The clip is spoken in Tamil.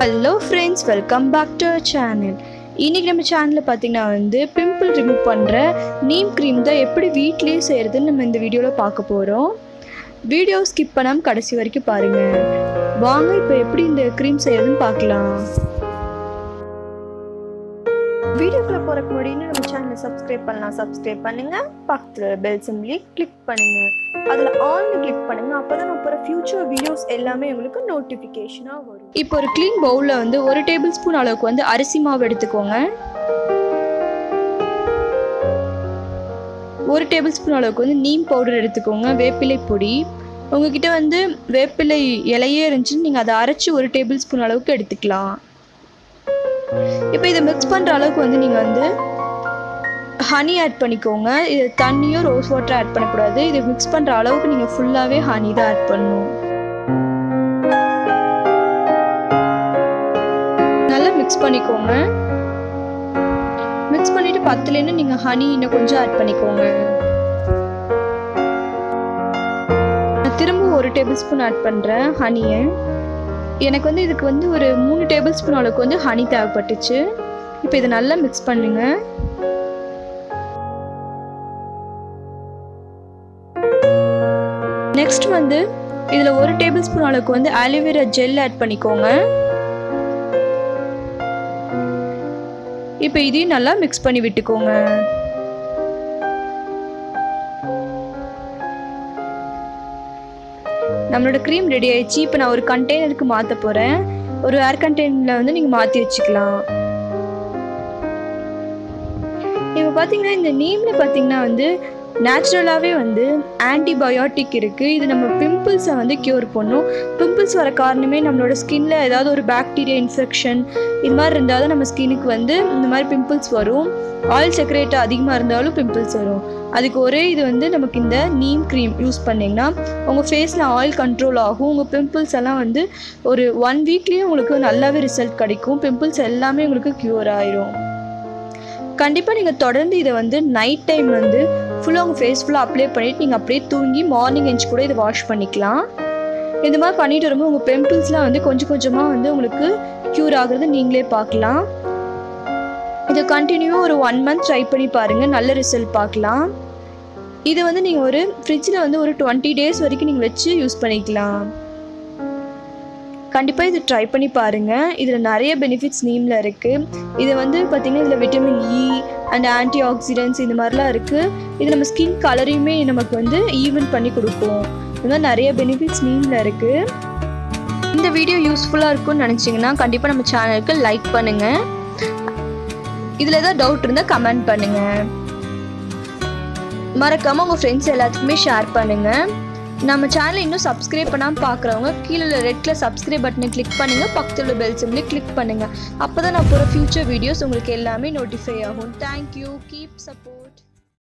hello friends welcome back to our channel இன்றைக்கி நம்ம சேனலில் பார்த்தீங்கன்னா வந்து பிம்பிள் ரிமூவ் பண்ணுற நீம் க்ரீம் தான் எப்படி வீட்லேயே செய்கிறதுன்னு நம்ம இந்த வீடியோவில் பார்க்க போகிறோம் வீடியோ ஸ்கிப் பண்ணாமல் கடைசி வரைக்கும் பாருங்கள் வாங்க இப்போ எப்படி இந்த க்ரீம் செய்கிறதுன்னு பார்க்கலாம் வீடியோக்குள்ளே போகிறக்கு முன்னாடி நம்ம சேனலை சப்ஸ்கிரைப் பண்ணலாம் சப்ஸ்கிரைப் பண்ணுங்கள் பக்கத்தில் பெல் சிம்லி கிளிக் பண்ணுங்கள் அதில் ஆல்னு கிளிக் பண்ணுங்கள் அப்போ தான் நான் போகிற ஃபியூச்சர் வீடியோஸ் எல்லாமே உங்களுக்கு நோட்டிஃபிகேஷனாக வரும் இப்போ ஒரு க்ளீன் பவுலில் வந்து ஒரு டேபிள் ஸ்பூன் அளவுக்கு வந்து அரிசி மாவு எடுத்துக்கோங்க ஒரு டேபிள் ஸ்பூன் அளவுக்கு வந்து நீம் பவுடர் எடுத்துக்கோங்க வேப்பிலை பொடி உங்ககிட்ட வந்து வேப்பிலை இலையே இருந்துச்சுன்னு நீங்கள் அதை அரைச்சி ஒரு டேபிள் ஸ்பூன் அளவுக்கு எடுத்துக்கலாம் இப்போ இதை மிக்ஸ் பண்ணுற அளவுக்கு வந்து நீங்கள் வந்து ஹனி ஆட் பண்ணிக்கோங்க இது தண்ணியோ ரோஸ் வாட்டர் ஆட் பண்ணக்கூடாது இது மிக்ஸ் பண்ணுற அளவுக்கு நீங்கள் ஃபுல்லாகவே ஹனி தான் ஆட் பண்ணணும் நல்லா மிக்ஸ் பண்ணிக்கோங்க மிக்ஸ் பண்ணிட்டு பத்துலேருந்து நீங்கள் ஹனி இன்னும் கொஞ்சம் ஆட் பண்ணிக்கோங்க நான் திரும்ப ஒரு டேபிள் ஸ்பூன் ஆட் பண்ணுறேன் ஹனியை எனக்கு வந்து இதுக்கு வந்து ஒரு மூணு டேபிள் ஸ்பூன் அளவுக்கு வந்து ஹனி தேவைப்பட்டுச்சு இப்போ இதை நல்லா மிக்ஸ் பண்ணுங்கள் நெக்ஸ்ட் வந்து இதில் ஒரு டேபிள் ஸ்பூன் அளவுக்கு வந்து ஆலிவேரா ஜெல் ஆட் பண்ணிக்கோங்க இப்போ இதையும் நல்லா மிக்ஸ் பண்ணி விட்டுக்கோங்க நம்மளோட க்ரீம் ரெடி ஆயிடுச்சு இப்போ நான் ஒரு கண்டெய்னருக்கு மாற்ற போகிறேன் ஒரு ஏர் கண்டெய்னரில் வந்து நீங்கள் மாற்றி வச்சுக்கலாம் இப்போ பார்த்தீங்கன்னா இந்த நீமில் பார்த்தீங்கன்னா வந்து நேச்சுரலாகவே வந்து ஆன்டிபயோட்டிக் இருக்குது இது நம்ம பிம்பிள்ஸை வந்து க்யூர் பண்ணும் பிம்பிள்ஸ் வர காரணமே நம்மளோட ஸ்கின்ல ஏதாவது ஒரு பாக்டீரியா இன்ஃபெக்ஷன் இது மாதிரி இருந்தால் தான் நம்ம ஸ்கின்னுக்கு வந்து இந்த மாதிரி பிம்பிள்ஸ் வரும் ஆயில் செக்ரேட் அதிகமாக இருந்தாலும் பிம்பிள்ஸ் வரும் அதுக்கு ஒரே இது வந்து நமக்கு இந்த நீம் க்ரீம் யூஸ் பண்ணிங்கன்னா உங்கள் ஃபேஸில் ஆயில் கண்ட்ரோல் ஆகும் உங்கள் பிம்பிள்ஸ் எல்லாம் வந்து ஒரு ஒன் வீக்லேயே உங்களுக்கு நல்லாவே ரிசல்ட் கிடைக்கும் பிம்பிள்ஸ் எல்லாமே உங்களுக்கு க்யூர் ஆயிரும் கண்டிப்பாக நீங்கள் தொடர்ந்து இதை வந்து நைட் டைம் வந்து ஃபுல்லாக உங்கள் ஃபேஸ் ஃபுல்லாக அப்ளை பண்ணிவிட்டு நீங்கள் அப்படியே தூங்கி மார்னிங் எஞ்சி கூட இதை வாஷ் பண்ணிக்கலாம் இந்த மாதிரி பண்ணிட்டு வரும்போது உங்கள் பிம்பிள்ஸ்லாம் வந்து கொஞ்சம் கொஞ்சமாக வந்து உங்களுக்கு க்யூர் ஆகுறது நீங்களே பார்க்கலாம் இதை கண்டினியூவாக ஒரு ஒன் மந்த் ட்ரை பண்ணி பாருங்கள் நல்ல ரிசல்ட் பார்க்கலாம் இது வந்து நீங்கள் ஒரு ஃப்ரிட்ஜில் வந்து ஒரு டுவெண்ட்டி டேஸ் வரைக்கும் நீங்கள் வச்சு யூஸ் பண்ணிக்கலாம் கண்டிப்பாக இது ட்ரை பண்ணி பாருங்கள் இதில் நிறைய பெனிஃபிட்ஸ் நீமில் இருக்குது இது வந்து பார்த்திங்கன்னா இதில் vitamin E and antioxidants இந்த மாதிரிலாம் இருக்குது இது நம்ம ஸ்கின் கலரையுமே நமக்கு வந்து ஈவன் பண்ணி கொடுக்கும் இது மாதிரி நிறைய பெனிஃபிட்ஸ் நீமில் இருக்குது இந்த வீடியோ யூஸ்ஃபுல்லாக இருக்கும்னு நினச்சிங்கன்னா கண்டிப்பாக நம்ம சேனலுக்கு லைக் பண்ணுங்கள் இதில் ஏதாவது டவுட் இருந்தால் கமெண்ட் பண்ணுங்கள் மறக்காமல் உங்கள் ஃப்ரெண்ட்ஸ் எல்லாத்துக்குமே ஷேர் பண்ணுங்கள் நம்ம சேனலை இன்னும் சப்ஸ்கிரைப் பண்ணாமல் பார்க்குறவங்க கீழே உள்ள ரெட்டில் சப்ஸ்கிரைப் பட்டனை கிளிக் பண்ணுங்கள் பக்கத்தில் உள்ள பெல் சிம்லேயே கிளிக் பண்ணுங்கள் அப்போ தான் நான் போகிற ஃப்யூச்சர் வீடியோஸ் உங்களுக்கு எல்லாமே நோட்டிஃபை ஆகும் தேங்க்யூ கீப் சப்போர்ட்